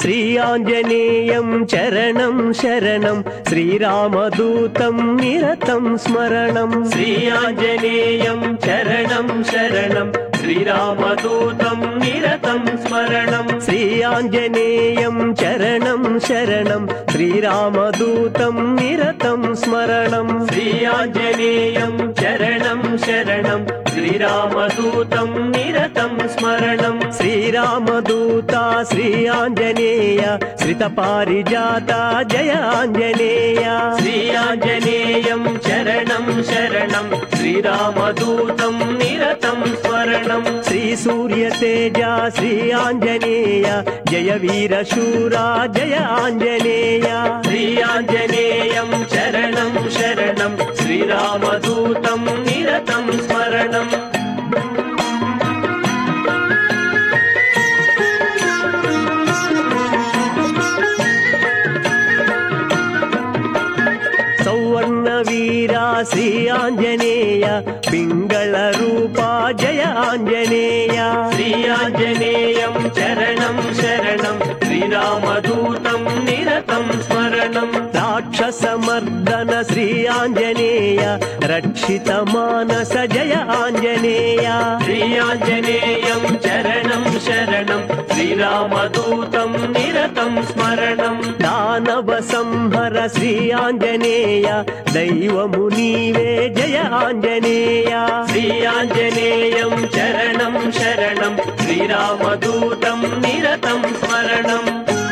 శ్రీ ఆంజనేయం చరణం శరణం శ్రీరామదూతం నిరతం స్మరణం శ్రీ ఆంజనేయం చరణం శరణం శ్రీరామదూతం నిరతం స్మరణం శ్రీ ఆంజనేయం చరణం శరణం శ్రీరామదూతం నిరతం స్మరణం శ్రీ ఆంజనేయం చరణం శరణం శ్రీరామదూతం నిరతం స్మరణం శ్రీరామదూత శ్రీ ఆంజనేయ శ్రిత పారిజాత జయ ఆంజనేయ శ్రీ ఆంజనేయం చరణం శరణం శ్రీరామదూతం నిరతం స్మరణం శ్రీ సూర్య తేజ శ్రీ ఆంజనేయ జయ వీర శూరా జయ ఆంజనేయ శ్రీ ఆంజనేయం చరణం శరణం శ్రీరామదూతం నిరతం స్మరణం సౌవర్ణ వీరా శ్రీ ఆంజనేయ పింగళ రూపా జయ ఆంజనేయ శ్రీ ఆంజనేయం చరణం శరణం శ్రీరామదూతం నిరతం స్మరణం రాక్షసమర్దన శ్రీ ఆంజనేయ రక్షిత మానస జయ ఆంజనేయ శ్రీ ఆంజనేయం చరణం శరణం శ్రీరామదూతం నిరతం స్మరణం దానవ సంహర శ్రీ ఆంజనేయ దైవము నీవే జయ ఆంజనేయ శ్రీ ఆంజనేయం చరణం శరణం శ్రీరామదూతం నిరతం స్మరణం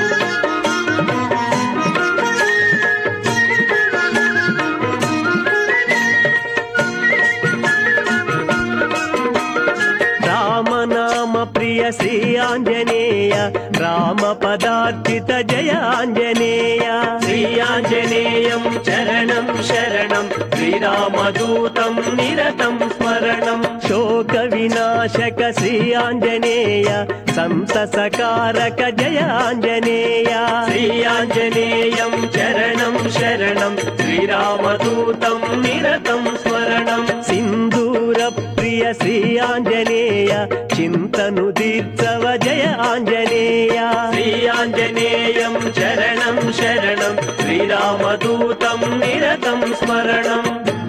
రామనామ ప్రియ శ్రీ ఆంజనేయ రామ పదార్చిత జయ ఆంజనేయ శ్రీ ఆంజనేయం చరణం శరణం శ్రీరామదూతం నిరతం స్మరణం శోక వినాశక శ్రీ ఆంజనేయ సంతసకారక జయ ఆంజనేయ శ్రీ ఆంజనేయం చరణం శరణం శ్రీరామదూతం నిరతం స్మరణం సింధూర ప్రియ శ్రీ ఆంజనేయ చింతను తీర్చవ జయ ఆంజనేయ శ్రీ ఆంజనేయం చరణం శరణం శ్రీరామదూతం నిరతం స్మరణం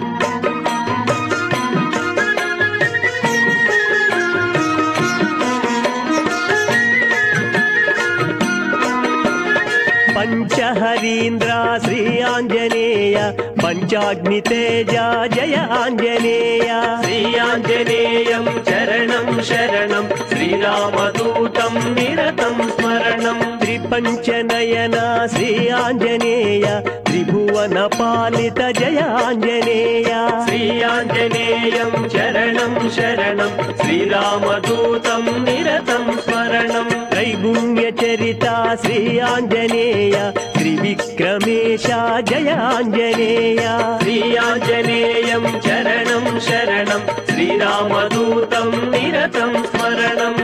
పంచహరీంద్ర శ్రీ ఆంజనేయ పంచాగ్ని తేజ జయ ఆంజనేయ శ్రీ ఆంజనేయం చరణం శరణం శ్రీరామదూతం నిరతం స్మరణం త్రిపంచనయన శ్రీ ఆంజనేయ త్రిభువన పాలిత జయ ఆంజనేయ శ్రీ ఆంజనేయం చరణం శరణం శ్రీరామదూతం నిరతం స్మరణం త్రైగుణ్య చరిత శ్రీ ఆంజనేయ త్రివిక్రమేశ జయ ఆంజనేయ శ్రీ ఆంజనేయం చరణం శరణం శ్రీరామదూతం నిరతం స్మరణం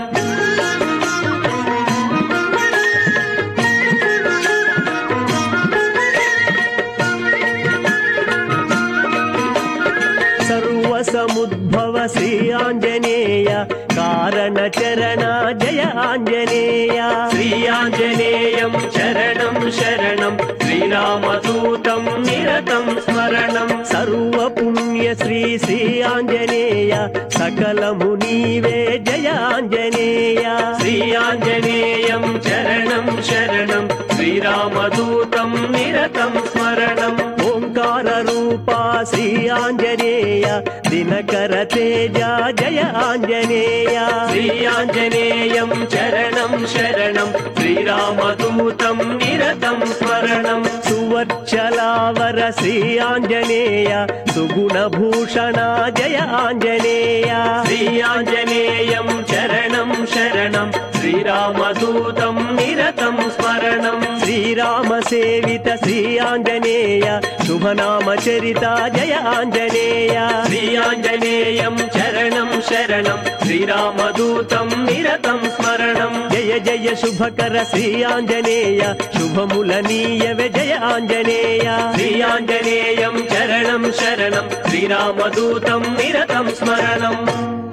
సర్వసముద్భవ శ్రీ ఆంజనేయ కారణ చరణ జయ ఆంజనేయ శ్రీ ఆంజనేయం చరణం శరణం శ్రీరామదూతం నిరతం స్మరణం సర్వ పుణ్య శ్రీ శ్రీ ఆంజనేయ సకలము నీవే జయ ఆంజనేయ శ్రీ ఆంజనేయం చరణం శరణం శ్రీరామదూతం నిరతం స్మరణం ఓంకార రూపా శ్రీ ఆంజనేయ దినకర తేజ జయ ఆంజనేయ శ్రీ ఆంజనేయం చరణం శరణం శ్రీరామదూతం నిరతం స్మరణం సువర్చలావర శ్రీ ఆంజనేయ సుగుణ భూషణ జయ ఆంజనేయ శ్రీ ఆంజనేయం చరణం శరణం శ్రీరామదూతం నిరతం స్మరణం శ్రీరామ సేవిత శ్రీ ఆంజనేయ శుభనామ చరిత జయ ఆంజనేయ శ్రీ ఆంజనేయం చరణం శరణం శ్రీరామదూతం నిరతం స్మరణం జయ జయ శుభకర శ్రీ ఆంజనేయ శుభముల నీయవే జయ ఆంజనేయ శ్రీ ఆంజనేయం చరణం శరణం శ్రీరామదూతం నిరతం స్మరణం